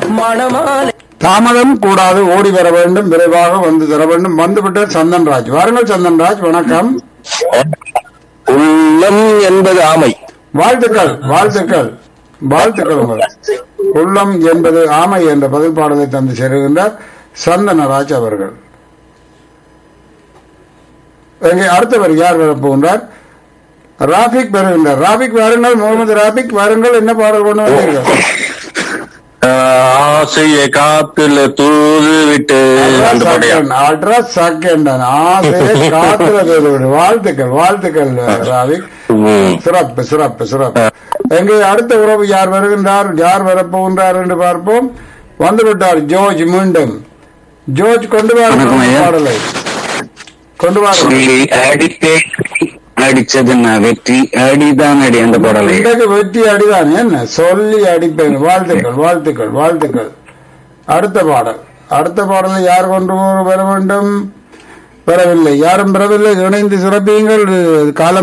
மணமாலை தாமதம் கூடாது ஓடி வர வேண்டும் விரைவாக வந்து தர வேண்டும் வந்துவிட்ட சந்தன்ராஜ் வாருங்கள் சந்தன்ராஜ் வணக்கம் உள்ளம் என்பது ஆமை வாழ்த்துக்கள் வாழ்த்துக்கள் வாழ்த்துக்கள் உங்கள் உள்ளம் என்பது ஆமை என்ற பதில் பாடலை தந்து சேருகின்றார் சந்தனராஜ் அவர்கள் எங்கே அடுத்தவர் யார் வரப்போகின்றார் ராபிக் வருகின்றார் ராபிக் வாருங்கள் முகமது ராபிக் வாருங்கள் என்ன பாடல் கொண்டு வந்தீர்கள் ஆசையை காத்துல தூது விட்டு அந்த பாட்டையா? அட்ரா செகண்ட் ஆசையை காத்துல தூது விடு. வாழ்த்துக்கள் வாழ்த்துக்கள் ராபிக் ம். சிறப்பு சிறப்பு சிறப்பு எங்கே அடுத்த உறவு யார் வருகின்றார் யார் வரப்போகின்றார் என்று பார்ப்போம் வந்துவிட்டார் ஜோர்ஜ் மீண்டும் ஜோர்ஜ் கொண்டு வணக்கம் வாருங்கள் ஐயா. பாடலை கொண்டு வாருங்கள் சொல்லி அடித்தே அடிச்சது நான் வெற்றி அடிதான் அடி அந்த பாடலை இன்றைக்கு வெற்றி அடிதான் என்ன சொல்லி அடிப்பேன் வாழ்த்துக்கள் வாழ்த்துக்கள் வாழ்த்துக்கள் அடுத்த பாடல் அடுத்த பாடலை யார் கொண்டு வர வேண்டும் பெறவில்லை யாரும் பெறவில்லை இணைந்து சிறப்பியுங்கள் காலம்